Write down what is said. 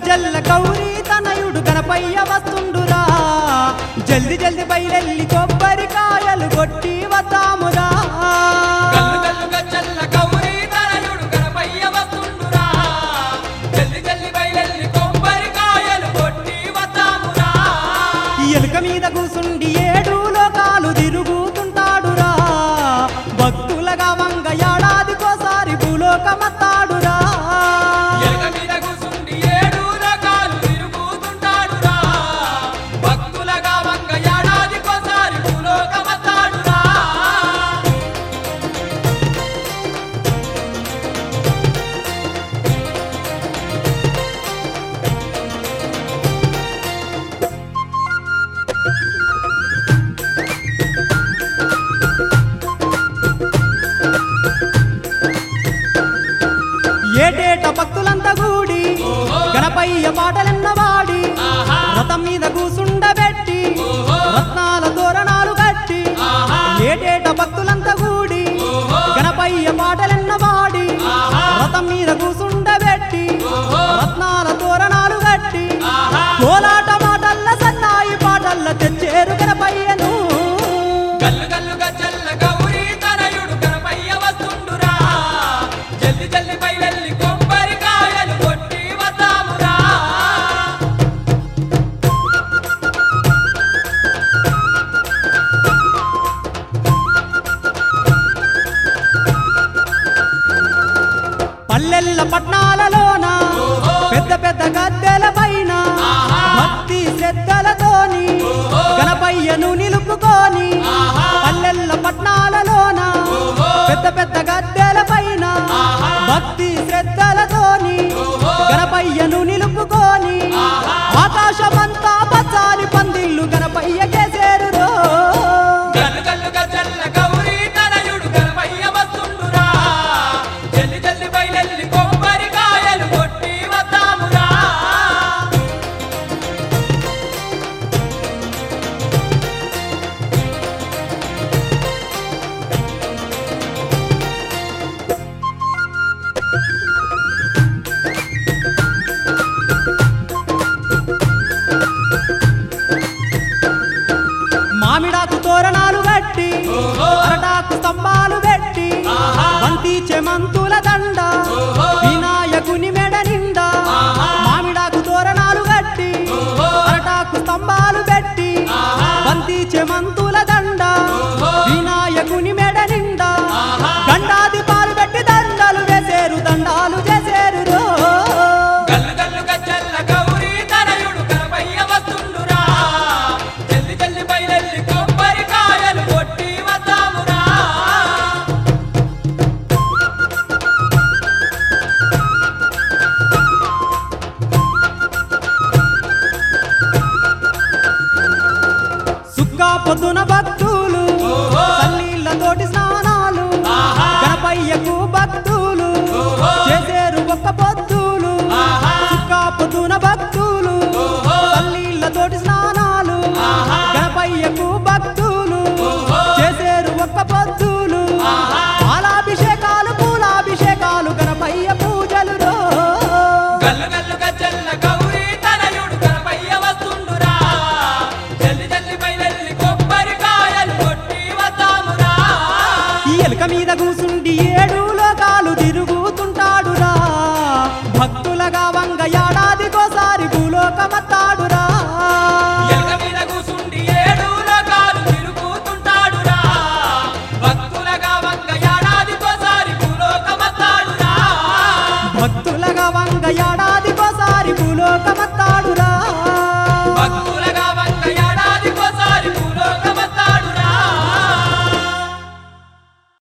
గజ్జల్ల గౌరీ తనయుడు గణపయ్య వస్తుండురా జల్ది జల్ది బయలెల్లి కొబ్బరికాయలు కొట్టి వద్దామురా గల్లు గల్లుగా చల్ల గౌరీ తనయుడు గణపయ్య వస్తుండురా. జల్ది జల్ది బయలెల్లి కొబ్బరికాయలు కొట్టి వద్దామురా. ఎలుక మీద కూసుండి ఏడు లోకాలు తిరుగుతుంటాడురా భక్తులగా వంగ ఏడాదికోసారి భూలోకమత్తాడురా ఎలుక మీద కూసుండి ఏడు రకాలు తిరుగుతుంటాడురా. భక్తులగా వంగ ఏడాదికోసారి భూలోకమత్తాడురా. ఏటేట భక్తులంతా కూడి గణపయ్య పాటలెన్న వాడి ఆహా. రథం మీద కూసుండబెట్టి ఓహో. రత్నాల తోరణాలు కట్టి ఆహా. ఏటేట భక్తులంతా కూడి ఓహో. గణపయ్య పాటలెన్న వాడి ఆహా. రథం మీద కూసుండబెట్టి ఓహో. రత్నాల తోరణాలు కట్టి ఆహా. కోలాట మాటల్ల సన్నాయి పాటల్ల తెచ్చేరు గణపయ్యను గల్లు గల్లుగా చల్ల గౌరీ తనయుడు గణపయ్య వస్తుండురా. జల్ది జల్ది బయలెల్లి కొబ్బరికాయలు కొట్టి వద్దామురా. పల్లెల్ల పట్నాలలోన ఓహో. పెద్ద పెద్ద గద్దెల పైన ఆహా. భక్తి శ్రద్ధలతోని ఓహో. గణపయ్యను నిలుపుకొని ఆహా. పల్లెల్ల పట్నాలలోన ఓహో. పెద్ద పెద్ద గద్దెల పైన ఆహా. భక్తి శ్రద్ధలతోని ఓహో. గణపయ్యను నిలుపుకొని ఆహా. ఆకాశమంతా పచ్చాలి పందిళ్ళు గణపయ్యకే చేరురో గల్లు గల్లుగా చల్ల గౌరీ తనయుడు గణపయ్య వస్తుండురా. జల్ది జల్ది బయలెల్లి కొబ్బరికాయలు కొట్టి వద్దామురా. మామిడాకు తోరణాలు కట్టి ఓహో. అరటాకు స్తంభాలు పెట్టి ఆహా. బంతి చెమంతుల దండ ఓహో. వినాయకుని మెడ నిండా ఆహా. మామిడాకు తోరణాలు కట్టి ఓహో. అరటాకు స్తంభాలు పెట్టి ఆహా. బంతి చెమంతుల దండ ఓహో. వినాయకుని మెడ నిండా ఆహా. గండాది పాలు పెట్టి దండలు వేసేరు దండాలు చేసేరు రో. గల్లు గల్లుగా చల్ల గౌరీ తనయుడు గణపయ్య వస్తుండురా. జల్ది జల్ది బయలెల్లి కొబ్బరికాయలు కొట్టి వద్దామురా. సుక్కా పొద్దున భక్తులు ఓహో. తల్లిళ్ళతోటి స్నానాలు ఆహా. గణపయ్యకు భక్తులు ఓహో. చేసేరు ఒక్క పొద్దులు ఆహా. సుక్కా పొద్దున భక్తులు ఓహో. తల్లిళ్ళతోటి స్నానాలు ఆహా. గణపయ్యకు భక్తులు ఓహో. చేసేరు ఒక్క పొద్దులు ఆహా. పాలాభిషేకాలు పూలాభిషేకాలు గణపయ్య పూజలు రో. గల్లు గల్లుగా చల్ల గౌరీ తనయుడు గణపయ్య వస్తుండురా. జల్ది జల్ది బయలెల్లి కొబ్బరికాయలు కొట్టి వద్దామురా. ఈ ఎలుక మీద కూసుండి ఏడు లోకాలు తిరుగుతుంటాడురా భక్తులగా వంగ ఏడాదికోసారి భూలోకమత్తాడురా ఎలుక మీద కూసుండి ఏడు లోకాలు తిరుగుతుంటాడురా. భక్తులగా వంగ ఏడాదికోసారి భూలోకమత్తాడురా. భక్తులగా వంగ ఏడాదికోసారి భూలోకమత్తాడురా